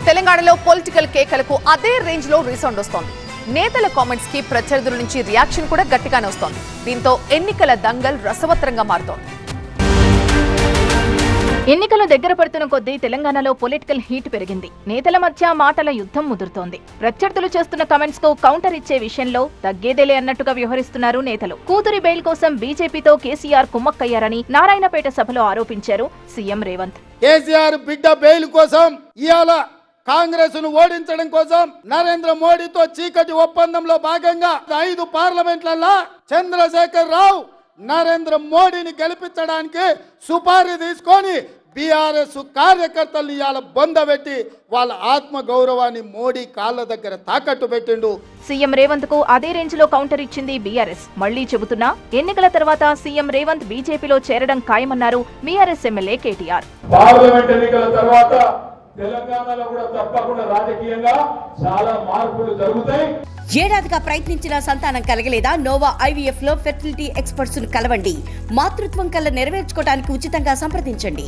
తెలంగాణలో పొలిటికల్ కేకలకు అదే రేంజ్ లో రీసౌండ్ వస్తోంది నేతల కామెంట్స్ కి ప్రత్యర్థుల నుంచి రియాక్షన్ కూడా గట్టిగానే వస్తోంది దీంతో ఎన్నికల దంగల్ రసవత్రంగా మారుతోంది ఎన్నికలు దగ్గర పడుతున్న కొద్దీ తెలంగాణలో పొలిటికల్ హీట్ పెరిగింది నేతల మధ్య మాటల యుద్ధం ముదురుతోంది ప్రత్యర్థులు చేస్తున్న కమెంట్స్ కు కౌంటర్ ఇచ్చే విషయంలో తగ్గేదేలే అన్నట్టుగా వ్యవహరిస్తున్నారు నేతలు కూతురి బెయిల్ కోసం బీజేపీతో కేసీఆర్ కుమ్మక్కయ్యారని నారాయణపేట సభలో ఆరోపించారు సీఎం రేవంత్ కేసీఆర్ బిడ్డ బెయిల్ కోసం ఇవాళ కాంగ్రెస్ ను ఓడించడం కోసం నరేంద్ర మోడీతో చీకటి ఒప్పందంలో భాగంగా ఐదు పార్లమెంట్లలో చంద్రశేఖర్ రావు నరేంద్ర మోడీని గెలిపించడానికి సుపారీ తీసుకొని బీఆర్ఎస్ కార్యకర్తల్ని ఇవాళ బొందబెట్టి వాళ్ళ ఆత్మ గౌరవాన్ని మోడీ కాళ్ళ దగ్గర తాకట్టు పెట్టిండు సీఎం రేవంత్ కు అదే రేంజ్ లో కౌంటర్ ఇచ్చింది బీఆర్ఎస్ మళ్లీ చెబుతున్నా ఎన్నికల తర్వాత సీఎం రేవంత్ బీజేపీలో చేరడం ఖాయమన్నారు బీఆర్ఎస్ ఎమ్మెల్యే కేటీఆర్ పార్లమెంట్ ఎన్నికల తర్వాత తెలంగాణలో కూడా తప్పకుండా రాజకీయంగా చాలా మార్పులు జరుగుతాయి ఏడాదిగా ప్రయత్నించిన సంతానం కలగలేదా నోవా ఐవీఎఫ్ లో ఫెర్టిలిటీ ఎక్స్పర్ట్స్ ను కలవండి మాతృత్వం కల్లా నెరవేర్చుకోవడానికి ఉచితంగా సంప్రదించండి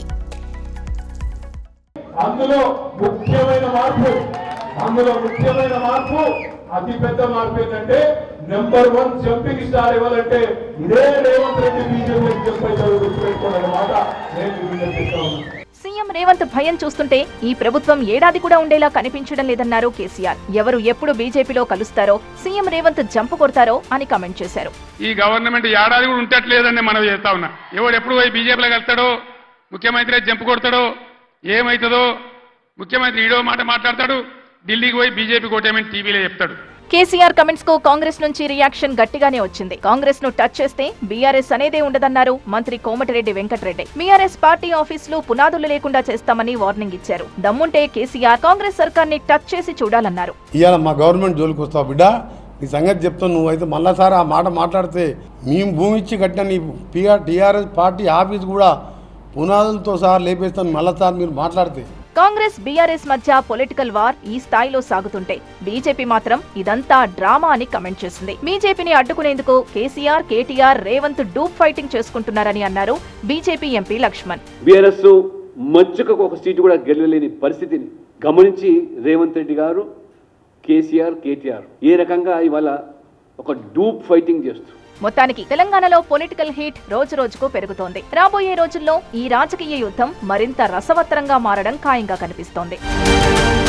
అందులో ముఖ్యమైన మార్పు అందులో ముఖ్యమైన మార్పు అతి పెద్ద మార్పు ఏంటంటే నెంబర్ వన్ జంపింగ్ స్టార్ ఇవ్వాలంటే ఇదే రేవంత్ రెడ్డి బీజేపీ జంప్ అయితే గుర్తుపెట్టుకోండి మాట నేను విజ్ఞప్తిస్తా ఉన్నాను సీఎం రేవంత్ భయం చూస్తుంటే ఈ ప్రభుత్వం ఏడాది కూడా ఉండేలా కనిపించడం లేదన్నారు కేసీఆర్ ఎవరు ఎప్పుడు బీజేపీలో కలుస్తారో సీఎం రేవంత్ జంపు కొడతారో అని కామెంట్ చేశారు ఈ గవర్నమెంట్ ఏడాది కూడా ఉంటట్లేదని మనం చేస్తా ఉన్నా ఎవడు ఎప్పుడు పోయి బీజేపీలోకి వెళ్తాడో ముఖ్యమంత్రి జంపు కొడతాడో ఏమవుతుందో ముఖ్యమంత్రి ఈడో మాట మాట్లాడతాడు ఢిల్లీకి పోయి బీజేపీ కోటేమని టీవీలో చెప్తాడు కేసీఆర్ కమెంట్స్ కు కాంగ్రెస్ నుంచి రియాక్షన్ గట్టిగానే వచ్చింది కాంగ్రెస్ ను టచ్ చేస్తే బీఆర్ఎస్ అనేదే ఉండదన్నారు మంత్రి కోమటిరెడ్డి వెంకటరెడ్డి బీఆర్ఎస్ పార్టీ ఆఫీసులు పునాదులు లేకుండా చేస్తామని వార్నింగ్ ఇచ్చారు దమ్ముంటే కేసీఆర్ కాంగ్రెస్ సర్కార్ ని టచ్ చేసి చూడాలన్నారు ఇవాళ మా గవర్నమెంట్ జోలికి వస్తావు బిడ్డ నీ సంగతి చెప్తాను నువ్వైతే మళ్ళాసారి ఆ మాట మాట్లాడితే మేము భూమి ఇచ్చి కట్టిన నీ పిఆర్ టీఆర్ఎస్ పార్టీ ఆఫీస్ కూడా పునాదులతో సహా లేపేస్తాను మళ్ళాసారి మీరు మాట్లాడితే కాంగ్రెస్ బీఆర్ఎస్ మధ్య పొలిటికల్ వార్ ఈ స్థాయిలో సాగుతుంటే బీజేపీ మాత్రం ఇదంతా డ్రామా అని కమెంట్ చేసింది బీజేపీని అడ్డుకునేందుకు కేసీఆర్ కేటీఆర్ రేవంత్ డూప్ ఫైటింగ్ చేసుకుంటున్నారని అన్నారు బీజేపీ ఎంపీ లక్ష్మణ్ బీఆర్ఎస్ మచ్చుకు ఒక సీటు కూడా గెలవలేని పరిస్థితిని గమనించి రేవంత్ రెడ్డి గారు కేసీఆర్ కేటీఆర్ ఏ రకంగా ఇవాళ ఒక డూప్ ఫైటింగ్ చేస్తూ మొత్తానికి తెలంగాణలో పొలిటికల్ హీట్ రోజు రోజుకు పెరుగుతోంది రాబోయే రోజుల్లో ఈ రాజకీయ యుద్ధం మరింత రసవత్తరంగా మారడం ఖాయంగా కనిపిస్తోంది